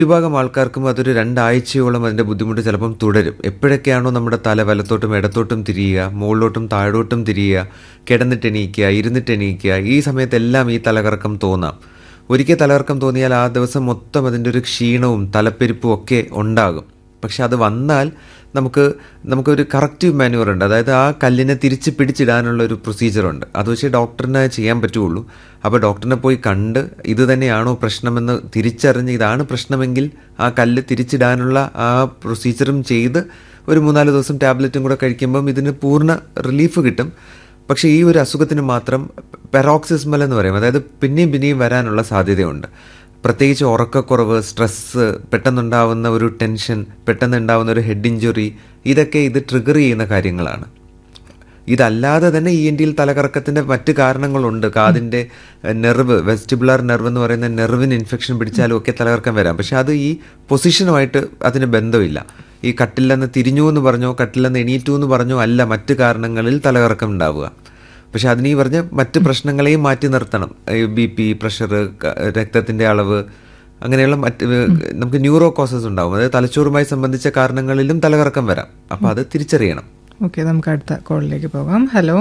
ഭൂരിഭാഗം ആൾക്കാർക്കും അതൊരു രണ്ടാഴ്ചയോളം അതിന്റെ ബുദ്ധിമുട്ട് ചിലപ്പം തുടരും എപ്പോഴൊക്കെയാണോ നമ്മുടെ തല വലത്തോട്ടും ഇടത്തോട്ടും തിരിയുക മുകളിലോട്ടും താഴോട്ടും തിരിയുക കിടന്നിട്ട് എണീക്കുക ഇരുന്നിട്ട് എണീക്കുക ഈ സമയത്തെല്ലാം ഈ തലകറക്കം തോന്നാം ഒരിക്കൽ തലകറക്കം തോന്നിയാൽ ആ ദിവസം മൊത്തം അതിൻ്റെ ഒരു ക്ഷീണവും തലപ്പെരുപ്പും ഒക്കെ ഉണ്ടാകും പക്ഷെ അത് വന്നാൽ നമുക്ക് നമുക്കൊരു കറക്റ്റീവ് മാനുവർ ഉണ്ട് അതായത് ആ കല്ലിനെ തിരിച്ച് പിടിച്ചിടാനുള്ള ഒരു പ്രൊസീജിയറുണ്ട് അത് വെച്ച് ഡോക്ടറിനെ ചെയ്യാൻ പറ്റുള്ളൂ അപ്പോൾ ഡോക്ടറിനെ പോയി കണ്ട് ഇത് തന്നെയാണോ പ്രശ്നമെന്ന് തിരിച്ചറിഞ്ഞ് ഇതാണ് പ്രശ്നമെങ്കിൽ ആ കല്ല് തിരിച്ചിടാനുള്ള ആ പ്രൊസീജിയറും ചെയ്ത് ഒരു മൂന്നാല് ദിവസം ടാബ്ലറ്റും കൂടെ കഴിക്കുമ്പം ഇതിന് പൂർണ്ണ റിലീഫ് കിട്ടും പക്ഷേ ഈ ഒരു അസുഖത്തിന് മാത്രം പെറോക്സിസ്മൽ എന്ന് പറയും അതായത് പിന്നെയും പിന്നെയും വരാനുള്ള സാധ്യതയുണ്ട് പ്രത്യേകിച്ച് ഉറക്കക്കുറവ് സ്ട്രെസ്സ് പെട്ടെന്നുണ്ടാവുന്ന ഒരു ടെൻഷൻ പെട്ടെന്നുണ്ടാവുന്ന ഒരു ഹെഡ് ഇഞ്ചുറി ഇതൊക്കെ ഇത് ട്രിഗർ ചെയ്യുന്ന കാര്യങ്ങളാണ് ഇതല്ലാതെ തന്നെ ഇ എൻ ടിയിൽ തലകറക്കത്തിന്റെ മറ്റു കാരണങ്ങളുണ്ട് കാതിന്റെ നെർവ് വെസ്റ്റിബുലാർ നെർവ് എന്ന് പറയുന്ന നെർവിന് ഇൻഫെക്ഷൻ പിടിച്ചാലും ഒക്കെ തലകറക്കം വരാം പക്ഷെ അത് ഈ പൊസിഷനുമായിട്ട് അതിന് ബന്ധമില്ല ഈ കട്ടില്ലെന്ന് തിരിഞ്ഞു എന്ന് പറഞ്ഞോ കട്ടില്ലെന്ന് എണീറ്റു എന്ന് പറഞ്ഞോ അല്ല മറ്റു കാരണങ്ങളിൽ തലകറക്കം ഉണ്ടാവുക പക്ഷെ അതിന് ഈ പറഞ്ഞ മറ്റ് പ്രശ്നങ്ങളെയും മാറ്റി നിർത്തണം ബി പി പ്രഷർ രക്തത്തിന്റെ അളവ് അങ്ങനെയുള്ള മറ്റ് നമുക്ക് ന്യൂറോ കോസസ് ഉണ്ടാവും അതായത് തലച്ചോറുമായി സംബന്ധിച്ച കാരണങ്ങളിലും തലകറക്കം വരാം അപ്പൊ അത് തിരിച്ചറിയണം ഓക്കെ നമുക്ക് അടുത്ത കോളിലേക്ക് പോകാം ഹലോ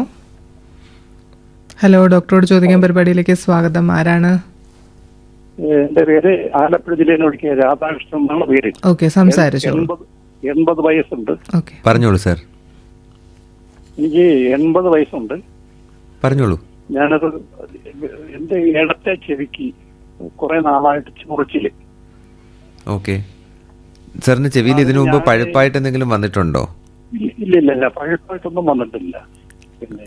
ഹലോ ഡോക്ടറോട് ചോദിക്കാൻ പരിപാടിയിലേക്ക് സ്വാഗതം ആരാണ് എന്റെ പേര് ആലപ്പുഴ ജില്ലയിൽ ഒഴുക്കിയ രാധാകൃഷ്ണൻ എന്നാണ് പേര് ഓക്കെ സംസാരിച്ചോളൂ എൺപത് എൺപത് വയസ്സുണ്ട് ഓക്കെ പറഞ്ഞോളൂ സാർ എനിക്ക് എൺപത് വയസ്സുണ്ട് പറഞ്ഞോളൂ ഞാനത് എന്റെ ഇടത്തെ ചെവിക്ക് കുറെ നാളായിട്ട് ചൊറിച്ചില് ഓക്കെ സാറിന് ചെവിയിൽ ഇതിനു മുമ്പ് പഴുപ്പായിട്ട് എന്തെങ്കിലും വന്നിട്ടുണ്ടോ ഇല്ല ഇല്ല ഇല്ല, ഇല്ല പഴയപ്പായിട്ടൊന്നും വന്നിട്ടില്ല പിന്നെ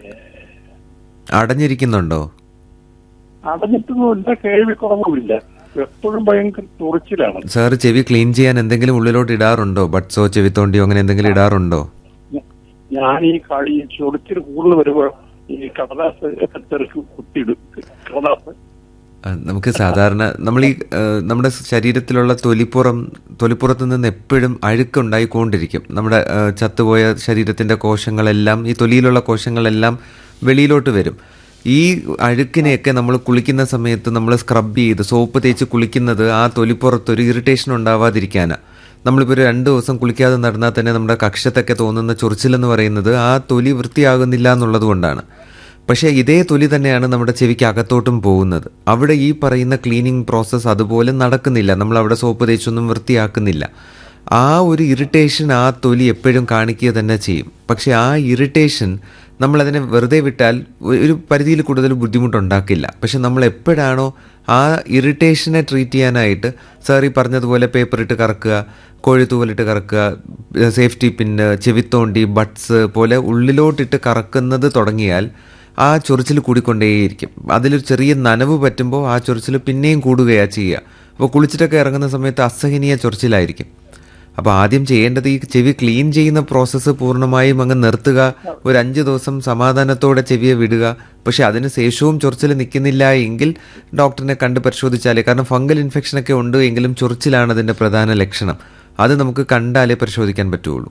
അടഞ്ഞിരിക്കുന്നുണ്ടോ അടഞ്ഞിട്ടൊന്നുമില്ല കേൾവിക്കുറവുമില്ല എപ്പോഴും ഭയങ്കര ചൊറിച്ചിലാണ് സാർ ചെവി ക്ലീൻ ചെയ്യാൻ എന്തെങ്കിലും ഉള്ളിലോട്ട് ഇടാറുണ്ടോ ബട്സോ ചെവിത്തോണ്ടിയോ അങ്ങനെ എന്തെങ്കിലും ഇടാറുണ്ടോ ഞ- ഞാൻ ഈ കളി ചൊറിച്ചിൽ കൂടുതൽ വരുമ്പോ ഈ കടലാസ് ഒക്കെ തെറുക്കി കുത്തിയിടും കടലാസ് ആ, നമുക്ക് സാധാരണ നമ്മൾ ഈ ആ, നമ്മുടെ ശരീരത്തിലുള്ള തൊലിപ്പുറം തൊലിപ്പുറത്ത് നിന്ന് എപ്പോഴും അഴുക്കുണ്ടായിക്കൊണ്ടിരിക്കും നമ്മുടെ ആ, ചത്തുപോയ ശരീരത്തിന്റെ കോശങ്ങളെല്ലാം ഈ തൊലിയിലുള്ള കോശങ്ങളെല്ലാം വെളിയിലോട്ട് വരും ഈ അഴുക്കിനെയൊക്കെ നമ്മൾ കുളിക്കുന്ന സമയത്ത് നമ്മൾ സ്ക്രബ് ചെയ്ത് സോപ്പ് തേച്ച് കുളിക്കുന്നത് ആ തൊലിപ്പുറത്ത് ഒരു ഇറിറ്റേഷൻ ഉണ്ടാവാതിരിക്കാനാണ് നമ്മളിപ്പോൾ ഒരു രണ്ട് ദിവസം കുളിക്കാതെ നടന്നാൽ തന്നെ നമ്മുടെ കക്ഷത്തൊക്കെ തോന്നുന്ന ചൊറിച്ചിലെന്ന് പറയുന്നത് ആ തൊലി വൃത്തിയാകുന്നില്ല എന്നുള്ളത് കൊണ്ടാണ് പക്ഷേ ഇതേ തൊലി തന്നെയാണ് നമ്മുടെ ചെവിക്ക് അകത്തോട്ടും പോകുന്നത് അവിടെ ഈ പറയുന്ന ക്ലീനിങ് പ്രോസസ്സ് അതുപോലെ നടക്കുന്നില്ല നമ്മൾ അവിടെ സോപ്പ് തേച്ചൊന്നും വൃത്തിയാക്കുന്നില്ല ആ ഒരു ഇറിറ്റേഷൻ ആ തൊലി എപ്പോഴും കാണിക്കുക തന്നെ ചെയ്യും പക്ഷെ ആ ഇറിറ്റേഷൻ നമ്മളതിനെ വെറുതെ വിട്ടാൽ ഒ- ഒരു പരിധിയിൽ കൂടുതൽ ബുദ്ധിമുട്ടുണ്ടാക്കില്ല പക്ഷെ നമ്മൾ എപ്പോഴാണോ ആ ഇറിറ്റേഷനെ ട്രീറ്റ് ചെയ്യാനായിട്ട് സാർ ഈ പറഞ്ഞതുപോലെ പേപ്പർ ഇട്ട് കറക്കുക കോഴിത്തൂവലിട്ട് കറക്കുക സേഫ്റ്റി പിന്ന് ചെവിത്തോണ്ടി ബട്ട്സ് പോലെ ഉള്ളിലോട്ടിട്ട് കറക്കുന്നത് തുടങ്ങിയാൽ ആ ചൊറിച്ചിൽ കൂടിക്കൊണ്ടേയിരിക്കും അതിലൊരു ചെറിയ നനവ് പറ്റുമ്പോൾ ആ ചൊറിച്ചിൽ പിന്നെയും കൂടുകയാണ് ചെയ്യുക അപ്പോൾ കുളിച്ചിട്ടൊക്കെ ഇറങ്ങുന്ന സമയത്ത് അസഹനീയ ചൊറിച്ചിലായിരിക്കും അപ്പോൾ ആദ്യം ചെയ്യേണ്ടത് ഈ ചെവി ക്ലീൻ ചെയ്യുന്ന പ്രോസസ്സ് പൂർണ്ണമായും അങ്ങ് നിർത്തുക ഒരു അഞ്ച് ദിവസം സമാധാനത്തോടെ ചെവിയെ വിടുക പക്ഷെ അതിന് ശേഷവും ചൊറിച്ചിൽ നിൽക്കുന്നില്ല എങ്കിൽ ഡോക്ടറിനെ കണ്ട് പരിശോധിച്ചാലേ കാരണം ഫംഗൽ ഇൻഫെക്ഷനൊക്കെ ഉണ്ട് എങ്കിലും ചൊറിച്ചിലാണ് അതിൻ്റെ പ്രധാന ലക്ഷണം അത് നമുക്ക് കണ്ടാലേ പരിശോധിക്കാൻ പറ്റുള്ളൂ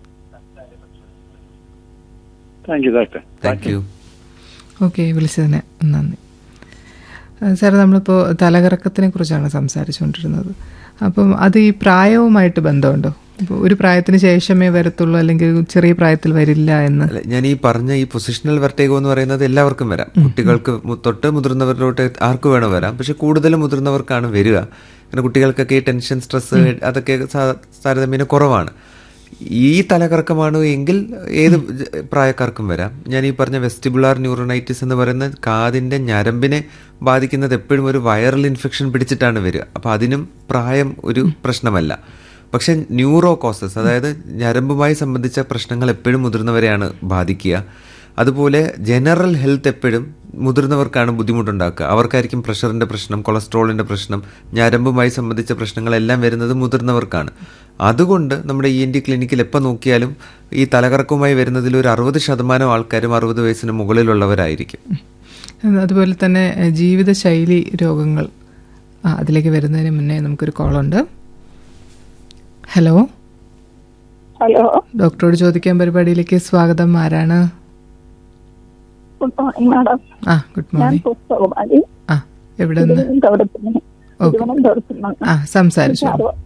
thank you doctor thank you okay വിളിച്ചതിന് നന്ദി ആ, സാർ നമ്മളിപ്പോൾ തലകറക്കത്തിനെ കുറിച്ചാണ് സംസാരിച്ചുകൊണ്ടിരുന്നത് അപ്പം അത് ഈ പ്രായവുമായിട്ട് ബന്ധമുണ്ടോ ഇപ്പോൾ ഒരു പ്രായത്തിന് ശേഷമേ വരത്തുള്ളൂ അല്ലെങ്കിൽ ചെറിയ പ്രായത്തിൽ വരില്ല എന്ന് അല്ല, ഞാൻ ഈ പറഞ്ഞ ഈ പൊസിഷണൽ വെർട്ടേഗോ എന്ന് പറയുന്നത് എല്ലാവർക്കും വരാം കുട്ടികൾക്ക് മു- തൊട്ട് മുതിർന്നവരിലോട്ട് ആർക്ക് വേണോ വരാം പക്ഷെ കൂടുതലും മുതിർന്നവർക്കാണ് വരിക കാരണം കുട്ടികൾക്കൊക്കെ ഈ ടെൻഷൻ സ്ട്രെസ് അതൊക്കെ സാ- താരതമ്യേന കുറവാണ് ഈ തലകറക്കമാണ് എങ്കിൽ ഏത് ജ- പ്രായക്കാർക്കും വരാം ഞാൻ ഈ പറഞ്ഞ വെസ്റ്റിബുലാർ ന്യൂറോണൈറ്റിസ് എന്ന് പറയുന്ന കാതിന്റെ ഞരമ്പിനെ ബാധിക്കുന്നത് എപ്പോഴും ഒരു വൈറൽ ഇൻഫെക്ഷൻ പിടിച്ചിട്ടാണ് വരിക അപ്പോൾ അതിനും പ്രായം ഒരു പ്രശ്നമല്ല പക്ഷെ ന്യൂറോ കോസസ് അതായത് ഞരമ്പുമായി സംബന്ധിച്ച പ്രശ്നങ്ങൾ എപ്പോഴും മുതിർന്നവരെയാണ് ബാധിക്കുക അതുപോലെ ജനറൽ ഹെൽത്ത് എപ്പോഴും മുതിർന്നവർക്കാണ് ബുദ്ധിമുട്ടുണ്ടാക്കുക അവർക്കായിരിക്കും പ്രഷറിന്റെ പ്രശ്നം കൊളസ്ട്രോളിന്റെ പ്രശ്നം ഞരമ്പുമായി സംബന്ധിച്ച പ്രശ്നങ്ങളെല്ലാം വരുന്നത് മുതിർന്നവർക്കാണ് അതുകൊണ്ട് നമ്മുടെ ഇ എൻ ടി ക്ലിനിക്കിൽ എപ്പോൾ നോക്കിയാലും ഈ തലകറക്കവുമായി വരുന്നതിൽ ഒരു അറുപത് ശതമാനം ആൾക്കാരും അറുപത് വയസ്സിന് മുകളിലുള്ളവരായിരിക്കും ഉം, അതുപോലെ തന്നെ എഹ്, ജീവിതശൈലി രോഗങ്ങൾ ആ അതിലേക്ക് വരുന്നതിന് മുന്നേ നമുക്കൊരു കോളുണ്ട് ഹലോ ഹലോ ഡോക്ടറോട് ചോദിക്കാൻ പരിപാടിയിലേക്ക് സ്വാഗതം ആരാണ് ഗുഡ് മോർണിംഗ് മാഡം ആ ഗുഡ് ഞാൻ മോർണിംഗ് പുസ്തകമാരി ആ എവിടെ നിന്ന് തിരുവനന്തപുരത്ത് നിന്ന് ഓക്കെ തിരുവനന്തപുരത്ത് നിന്ന് ആ സംസാരിച്ചു സാറ്